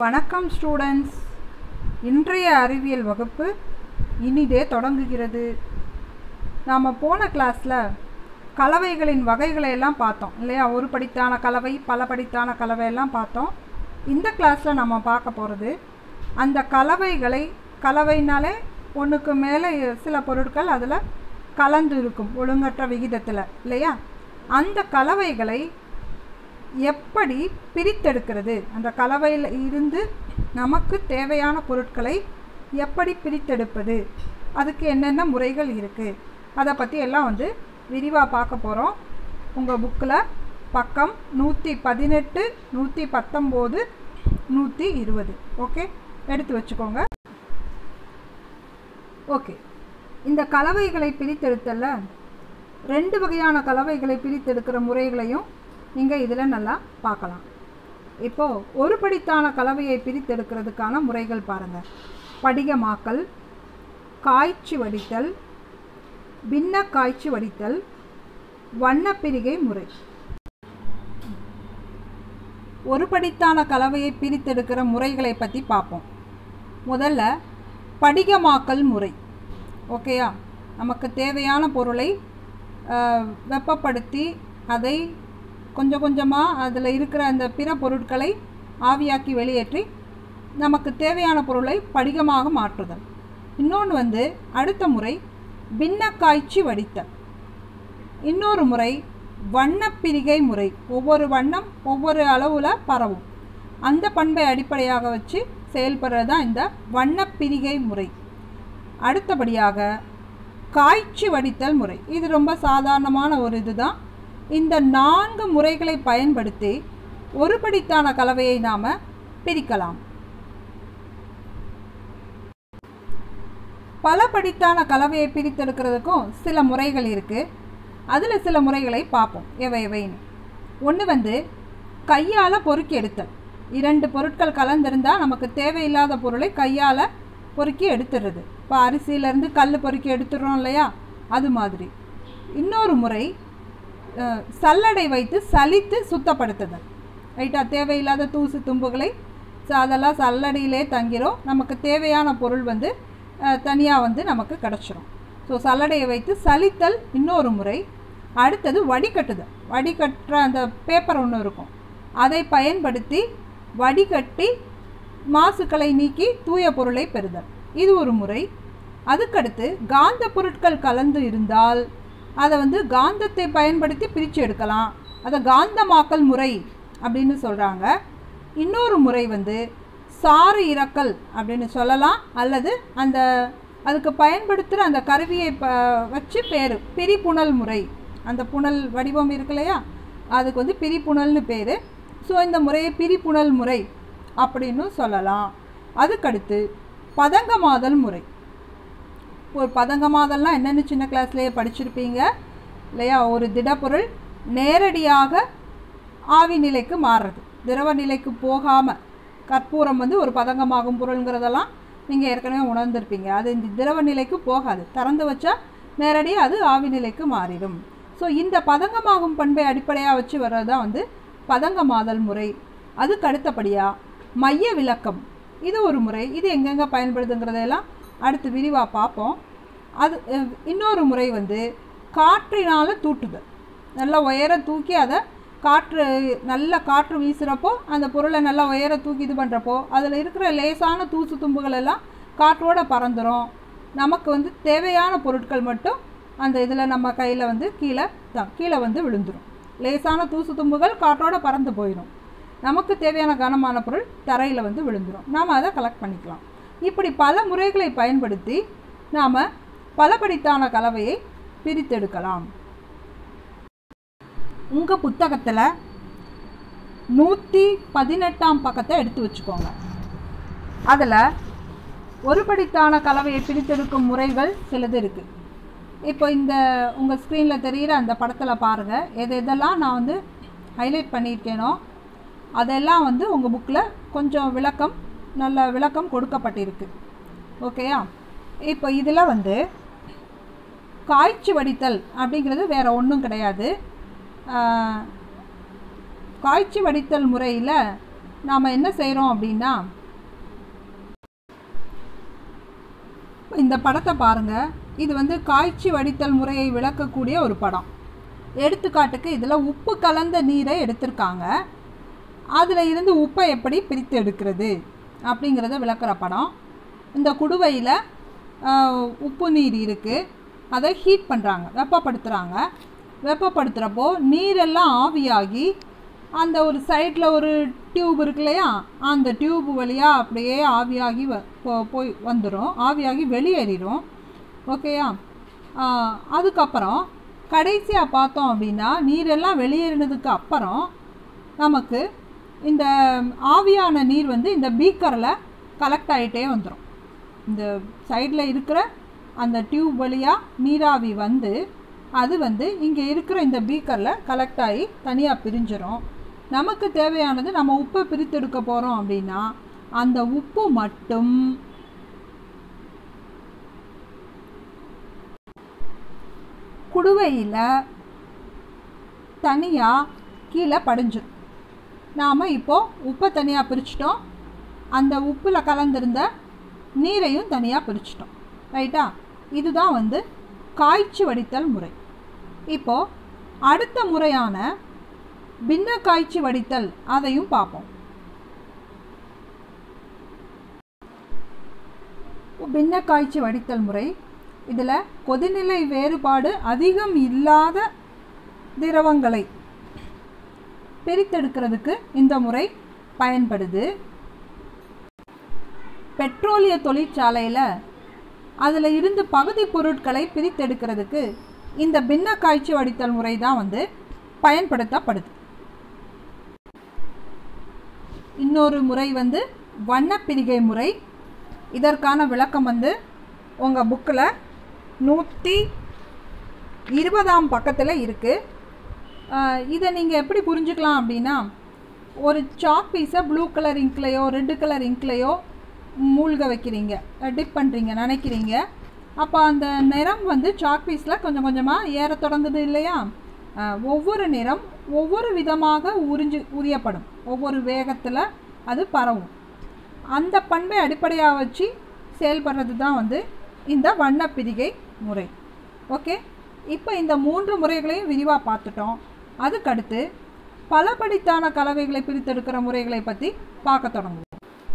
வணக்கம் ஸ்டூடெண்ட்ஸ் இன்றைய அறிவியல் வகுப்பு இனிதே தொடங்குகிறது நாம் போன கிளாஸில் கலவைகளின் வகைகளை எல்லாம் பார்த்தோம் இல்லையா ஒரு படித்தான கலவை பல படித்தான கலவை எல்லாம் பார்த்தோம் இந்த கிளாஸில் நம்ம பார்க்க போகிறது அந்த கலவைகளை கலவைனாலே ஒன்றுக்கு மேலே சில பொருட்கள் அதில் கலந்து இருக்கும் ஒழுங்கற்ற விகிதத்தில் இல்லையா அந்த கலவைகளை எப்படி பிரித்தெடுக்கிறது அந்த கலவையில் இருந்து நமக்கு தேவையான பொருட்களை எப்படி பிரித்தெடுப்பது அதுக்கு என்னென்ன முறைகள் இருக்குது அதை பற்றி எல்லாம் வந்து விரிவாக பார்க்க போகிறோம் உங்கள் புக்கில் பக்கம் நூற்றி பதினெட்டு நூற்றி பத்தொம்போது நூற்றி இருபது ஓகே எடுத்து வச்சுக்கோங்க ஓகே இந்த கலவைகளை பிரித்தெடுத்தல ரெண்டு வகையான கலவைகளை பிரித்தெடுக்கிற முறைகளையும் நீங்கள் இதில் நல்லா பார்க்கலாம் இப்போது ஒரு படித்தான கலவையை பிரித்தெடுக்கிறதுக்கான முறைகள் பாருங்கள் படிகமாக்கல் காய்ச்சி வடித்தல் பின்ன காய்ச்சி வடித்தல் வண்ணப்பிரிகை முறை ஒரு படித்தான கலவையை பிரித்தெடுக்கிற முறைகளை பற்றி பார்ப்போம் முதல்ல படிகமாக்கல் முறை ஓகேயா நமக்கு தேவையான பொருளை வெப்பப்படுத்தி அதை கொஞ்சம் கொஞ்சமாக அதில் இருக்கிற அந்த பிற பொருட்களை ஆவியாக்கி வெளியேற்றி நமக்கு தேவையான பொருளை படிகமாக மாற்றுதல் இன்னொன்று வந்து அடுத்த முறை பின்ன காய்ச்சி வடித்தல் இன்னொரு முறை வண்ணப்பிரிகை முறை ஒவ்வொரு வண்ணம் ஒவ்வொரு அளவில் பரவும் அந்த பண்பை அடிப்படையாக வச்சு செயல்படுறது தான் இந்த வண்ணப்பிரிகை முறை அடுத்தபடியாக காய்ச்சி வடித்தல் முறை இது ரொம்ப சாதாரணமான ஒரு இதுதான் இந்த நான்கு முறைகளை பயன்படுத்தி ஒரு படித்தான கலவையை நாம் பிரிக்கலாம் பல படித்தான கலவையை பிரித்தெடுக்கிறதுக்கும் சில முறைகள் இருக்குது அதில் சில முறைகளை பார்ப்போம் எவை எவைன்னு ஒன்று வந்து கையால் பொறுக்கி எடுத்தல் இரண்டு பொருட்கள் கலந்திருந்தால் நமக்கு தேவையில்லாத பொருளை கையால் பொறுக்கி எடுத்துடுறது இப்போ அரிசியிலேருந்து கல் பொறுக்கி எடுத்துடுறோம் இல்லையா அது மாதிரி இன்னொரு முறை சல்லடை வைத்து சலித்து சுத்தப்படுத்துதல் ரைட்டா தேவையில்லாத தூசு தும்புகளை அதெல்லாம் சல்லடையிலே தங்கிரும் நமக்கு தேவையான பொருள் வந்து தனியாக வந்து நமக்கு கிடச்சிரும் ஸோ சல்லடையை வைத்து சலித்தல் இன்னொரு முறை அடுத்தது வடிகட்டுதல் வடிகட்டுற அந்த பேப்பர் ஒன்று இருக்கும் அதை பயன்படுத்தி வடிகட்டி மாசுக்களை நீக்கி தூய பொருளை பெறுதல் இது ஒரு முறை அதுக்கடுத்து காந்த பொருட்கள் கலந்து இருந்தால் அதை வந்து காந்தத்தை பயன்படுத்தி பிரித்து எடுக்கலாம் அதை காந்தமாக்கல் முறை அப்படின்னு சொல்கிறாங்க இன்னொரு முறை வந்து சாறு இறக்கல் அப்படின்னு சொல்லலாம் அல்லது அந்த அதுக்கு பயன்படுத்துகிற அந்த கருவியை ப வச்சு பேர் பிரிப்புணல் முறை அந்த புனல் வடிவம் இருக்கு இல்லையா அதுக்கு வந்து பிரிப்புணல்னு பேர் ஸோ இந்த முறையை பிரிப்புணல் முறை அப்படின்னு சொல்லலாம் அதுக்கடுத்து பதங்கமாதல் முறை ஒரு பதங்கமாதல்னால் என்னென்னு சின்ன கிளாஸ்லேயே படிச்சிருப்பீங்க இல்லையா ஒரு திடப்பொருள் நேரடியாக ஆவி நிலைக்கு மாறுறது திரவ நிலைக்கு போகாமல் கற்பூரம் வந்து ஒரு பதங்கமாகும் பொருளுங்கிறதெல்லாம் நீங்கள் ஏற்கனவே உணர்ந்திருப்பீங்க அது இந்த திரவ நிலைக்கு போகாது திறந்து வச்சா நேரடியாக அது ஆவி நிலைக்கு மாறிடும் ஸோ இந்த பதங்கமாகும் பண்பை அடிப்படையாக வச்சு வர்றது தான் வந்து பதங்கமாதல் முறை அதுக்கு அடுத்தபடியாக மைய விளக்கம் இது ஒரு முறை இது எங்கெங்கே பயன்படுதுங்கிறதெல்லாம் அடுத்து விரிவாக பார்ப்போம் அது இன்னொரு முறை வந்து காற்றினால் தூட்டுதல் நல்லா உயர தூக்கி அதை காற்று நல்ல காற்று வீசுகிறப்போ அந்த பொருளை நல்லா உயர தூக்கி இது பண்ணுறப்போ அதில் இருக்கிற லேசான தூசு தும்புகள் எல்லாம் காற்றோட பறந்துடும் நமக்கு வந்து தேவையான பொருட்கள் மட்டும் அந்த இதில் நம்ம கையில் வந்து கீழே தான் கீழே வந்து விழுந்துடும் லேசான தூசு தும்புகள் காற்றோட பறந்து போயிடும் நமக்கு தேவையான கனமான பொருள் தரையில் வந்து விழுந்துடும் நாம் அதை கலெக்ட் பண்ணிக்கலாம் இப்படி பல முறைகளை பயன்படுத்தி நாம் பலபடித்தான கலவையை பிரித்தெடுக்கலாம் உங்கள் புத்தகத்தில் நூற்றி பதினெட்டாம் பக்கத்தை எடுத்து வச்சுக்கோங்க அதில் ஒரு படித்தான கலவையை பிரித்தெடுக்கும் முறைகள் சிலது இருக்குது இப்போ இந்த உங்கள் ஸ்க்ரீனில் தெரிகிற அந்த படத்தில் பாருங்கள் எது எதெல்லாம் நான் வந்து ஹைலைட் பண்ணியிருக்கேனோ அதெல்லாம் வந்து உங்கள் புக்கில் கொஞ்சம் விளக்கம் நல்ல விளக்கம் கொடுக்கப்பட்டிருக்கு ஓகேயா இப்போ இதில் வந்து காய்ச்சி வடித்தல் அப்படிங்கிறது வேறு ஒன்றும் கிடையாது காய்ச்சி வடித்தல் முறையில் நாம் என்ன செய்கிறோம் அப்படின்னா இந்த படத்தை பாருங்கள் இது வந்து காய்ச்சி வடித்தல் முறையை விளக்கக்கூடிய ஒரு படம் எடுத்துக்காட்டுக்கு இதில் உப்பு கலந்த நீரை எடுத்திருக்காங்க அதில் இருந்து உப்பை எப்படி பிரித்து எடுக்கிறது அப்படிங்கிறத விளக்குற படம் இந்த குடுவையில் உப்பு நீர் இருக்குது அதை ஹீட் பண்ணுறாங்க வெப்பப்படுத்துகிறாங்க வெப்பப்படுத்துகிறப்போ நீரெல்லாம் ஆவியாகி அந்த ஒரு சைடில் ஒரு டியூப் இருக்கு இல்லையா அந்த டியூப் வழியாக அப்படியே ஆவியாகி வ போ- போய் வந்துடும் ஆவியாகி வெளியேறிடும் ஓகேயா ஆஹ் அதுக்கப்புறம் கடைசியாக பார்த்தோம் அப்படின்னா நீரெல்லாம் வெளியேறினதுக்கு அப்புறம் நமக்கு இந்த ஆவியான நீர் வந்து இந்த பீக்கரில் கலெக்ட் ஆகிட்டே வந்துடும் இந்த சைடில் இருக்கிற அந்த டியூப் வழியாக நீராவி வந்து அது வந்து இங்கே இருக்கிற இந்த பீக்கரில் கலெக்ட் ஆகி தனியாக பிரிஞ்சிரும் நமக்கு தேவையானது நம்ம உப்பை பிரித்தெடுக்க போகிறோம் அப்படின்னா அந்த உப்பு மட்டும் குடுவையில் தனியாக கீழே படிஞ்சிடும் நாம் இப்போது உப்பை தனியாக பிரிச்சிட்டோம் அந்த உப்பில் கலந்திருந்த நீரையும் தனியாக பிரிச்சிட்டோம் ரைட்டா இதுதான் வந்து காய்ச்சி வடித்தல் முறை இப்போது அடுத்த முறையான பின்ன காய்ச்சி வடித்தல் அதையும் பார்ப்போம் பின்ன காய்ச்சி வடித்தல் முறை இதில் கொதிநிலை வேறுபாடு அதிகம் இல்லாத திரவங்களை பிரித்தெடுக்கிறதுக்கு இந்த முறை பயன்படுது பெட்ரோலிய தொழிற்சாலையில் அதில் இருந்து பகுதி பொருட்களை பிரித்தெடுக்கிறதுக்கு இந்த பின்ன காய்ச்சி வடித்தல் முறை தான் வந்து பயன்படுத்தப்படுது இன்னொரு முறை வந்து வண்ணப்பிரிகை முறை இதற்கான விளக்கம் வந்து உங்கள் புக்கில் நூற்றி இருபதாம் பக்கத்தில் இருக்குது இதை நீங்கள் எப்படி புரிஞ்சுக்கலாம் அப்படின்னா ஒரு சாக் பீஸை ப்ளூ கலர் இங்க்லேயோ ரெட்டு கலர் இங்க்லேயோ மூழ்க வைக்கிறீங்க டிப் பண்ணுறீங்க நினைக்கிறீங்க அப்போ அந்த நிறம் வந்து சாக் பீஸில் கொஞ்சம் கொஞ்சமாக ஏற தொடங்குது இல்லையா அஹ், ஒவ்வொரு நிறம் ஒவ்வொரு விதமாக உறிஞ்சு உரியப்படும் ஒவ்வொரு வேகத்தில் அது பரவும் அந்த பண்பை அடிப்படையாக வச்சு செயல்படுறது தான் வந்து இந்த வண்ணப்பிரிகை முறை ஓகே இப்போ இந்த மூன்று முறைகளையும் விரிவாக பார்த்துட்டோம் அதுக்கடுத்து பலபடித்தான கலவைகளை பிரித்தெடுக்கிற முறைகளை பற்றி பார்க்க தொடங்குவோம்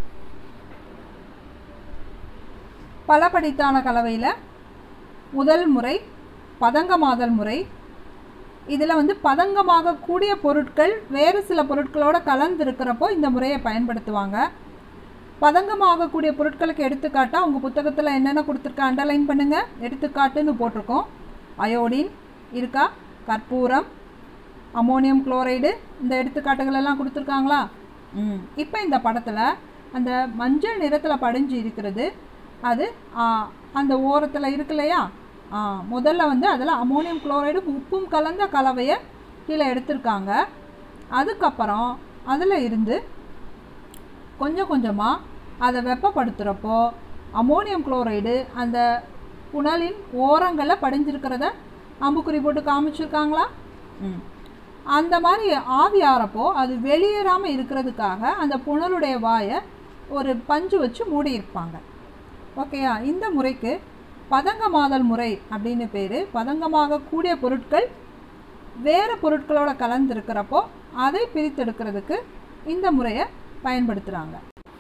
பலபடித்தான கலவையில் முதல் முறை பதங்கமாதல் முறை இதில் வந்து பதங்கமாக கூடிய பொருட்கள் வேறு சில பொருட்களோட கலந்து இருக்கிறப்போ இந்த முறையை பயன்படுத்துவாங்க பதங்கமாகக்கூடிய பொருட்களுக்கு எடுத்துக்காட்டாக உங்கள் புத்தகத்தில் என்னென்ன கொடுத்துருக்க அண்டர்லைன் பண்ணுங்கள் எடுத்துக்காட்டுன்னு போட்டிருக்கோம் அயோடின் இருக்கா கற்பூரம் அமோனியம் குளோரைடு இந்த எடுத்துக்காட்டுகள் எல்லாம் கொடுத்துருக்காங்களா ம் இப்போ இந்த படத்தில் அந்த மஞ்சள் நிறத்தில் படிஞ்சு இருக்கிறது அது ஆ, அந்த ஓரத்தில் இருக்கு இல்லையா ஆ, முதல்ல வந்து அதில் அமோனியம் குளோரைடு உப்பும் கலந்த கலவையை கீழே எடுத்திருக்காங்க அதுக்கப்புறம் அதில் இருந்து கொஞ்சம் கொஞ்சமாக அதை வெப்பப்படுத்துகிறப்போ அமோனியம் குளோரைடு அந்த புனலின் ஓரங்களில் படிஞ்சிருக்கிறத அம்புக்குறி போட்டு காமிச்சிருக்காங்களா ம் அந்த மாதிரி ஆவி ஆறப்போ அது வெளியேறாமல் இருக்கிறதுக்காக அந்த புனலுடைய வாயை ஒரு பஞ்சு வச்சு மூடியிருப்பாங்க ஓகேயா இந்த முறைக்கு பதங்கமாதல் முறை அப்படின்னு பேர் பதங்கமாக கூடிய பொருட்கள் வேறு பொருட்களோட கலந்துருக்கிறப்போ அதை பிரித்தெடுக்கிறதுக்கு இந்த முறையை பயன்படுத்துகிறாங்க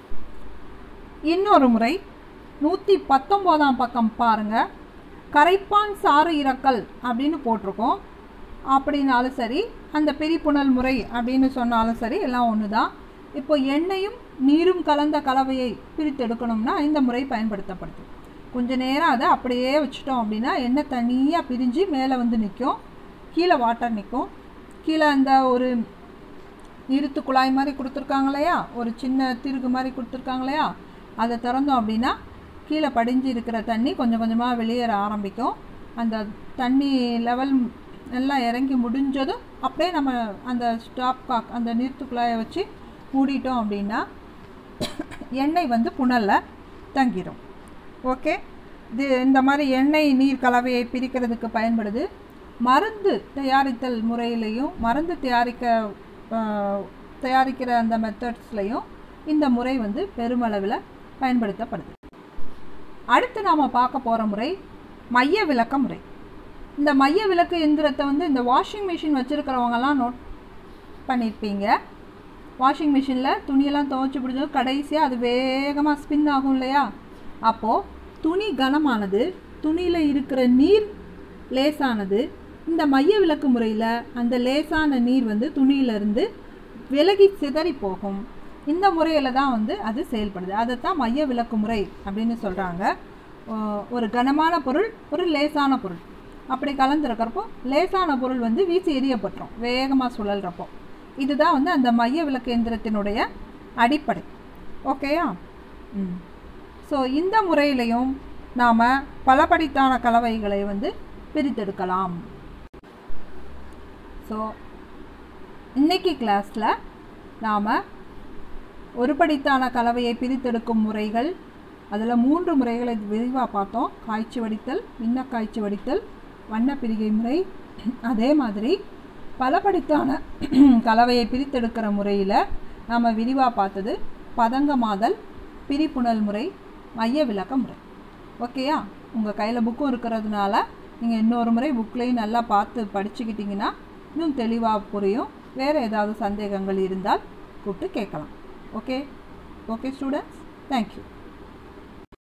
இன்னொரு முறை நூற்றி பத்தொம்போதாம் பக்கம் பாருங்கள் கரைப்பான் சாறு இறக்கல் அப்படின்னு போட்டிருக்கோம் அப்படின்னாலும் சரி அந்த பிரிப்புணல் முறை அப்படின்னு சொன்னாலும் சரி எல்லாம் ஒன்று தான் இப்போ எண்ணெயும் நீரும் கலந்த கலவையை பிரித்து எடுக்கணும்னா இந்த முறை பயன்படுத்தப்படுது கொஞ்ச நேரம் அதை அப்படியே வச்சுட்டோம் அப்படின்னா எண்ணெய் தனியாக பிரிஞ்சு மேலே வந்து நிற்கும் கீழே வாட்டர் நிற்கும் கீழே அந்த ஒரு நிறுத்து குழாய் மாதிரி கொடுத்துருக்காங்க இல்லையா ஒரு சின்ன திருகு மாதிரி கொடுத்துருக்காங்க இல்லையா அதை திறந்தோம் அப்படின்னா கீழே படிஞ்சு இருக்கிற தண்ணி கொஞ்சம் கொஞ்சமாக வெளியேற ஆரம்பிக்கும் அந்த தண்ணி லெவல் எல்லாம் இறங்கி முடிஞ்சதும் அப்படியே நம்ம அந்த ஸ்டாப் காக் அந்த நிறுத்து குழாயை வச்சு மூடிட்டோம் அப்படின்னா எண்ணெய் வந்து புனலில் தங்கிடும் ஓகே இது இந்த மாதிரி எண்ணெய் நீர் கலவையை பிரிக்கிறதுக்கு பயன்படுது மருந்து தயாரித்தல் முறையிலையும் மருந்து தயாரிக்க ஆஹ், தயாரிக்கிற அந்த மெத்தட்ஸ்லையும் இந்த முறை வந்து பெருமளவில் பயன்படுத்தப்படுது அடுத்து நாம் பார்க்க போகிற முறை மைய விளக்க முறை இந்த மைய விளக்கு எந்திரத்தை வந்து இந்த வாஷிங் மிஷின் வச்சுருக்கிறவங்கலாம் நோட் பண்ணியிருப்பீங்க வாஷிங் மிஷினில் துணியெல்லாம் துவைச்சி பிடிச்சது கடைசியாக அது வேகமாக ஸ்பின் ஆகும் இல்லையா அப்போது துணி கனமானது துணியில் இருக்கிற நீர் லேசானது இந்த மைய விளக்கு முறையில் அந்த லேசான நீர் வந்து துணியிலிருந்து விலகி சிதறி போகும் இந்த முறையில் தான் வந்து அது செயல்படுது அதைத்தான் மைய விளக்கு முறை அப்படின்னு சொல்கிறாங்க ஒரு கனமான பொருள் ஒரு லேசான பொருள் அப்படி கலந்துருக்கிறப்போ லேசான பொருள் வந்து வீசி எரியப்பட்டுரும் வேகமாக சுழல்றப்போ இதுதான் வந்து அந்த மைய விளக்கு எந்திரத்தினுடைய அடிப்படை ஓகேயா ம் ஸோ இந்த முறையிலையும் நாம் பலபடித்தான கலவைகளை வந்து பிரித்தெடுக்கலாம் ஸோ இன்னைக்கு கிளாஸில் நாம் ஒரு படித்தான கலவையை பிரித்தெடுக்கும் முறைகள் அதில் மூன்று முறைகளை விரிவாக பார்த்தோம் காய்ச்சி வடித்தல் மின்ன காய்ச்சி வடித்தல் வண்ணப்பிரிகை முறை அதே மாதிரி பலபடித்தான கலவையை பிரித்தெடுக்கிற முறையில் நாம் விரிவாக பார்த்தது பதங்கமாதல் பிரிப்புணல் முறை மைய விளக்க முறை ஓகேயா உங்கள் கையில் புக்கும் இருக்கிறதுனால நீங்கள் இன்னொரு முறை புக்லேயும் நல்லா பார்த்து படிச்சுக்கிட்டிங்கன்னா இன்னும் தெளிவாக புரியும் வேறு ஏதாவது சந்தேகங்கள் இருந்தால் கூப்பிட்டு கேட்கலாம் ஓகே ஓகே ஸ்டூடெண்ட்ஸ் தேங்க்யூ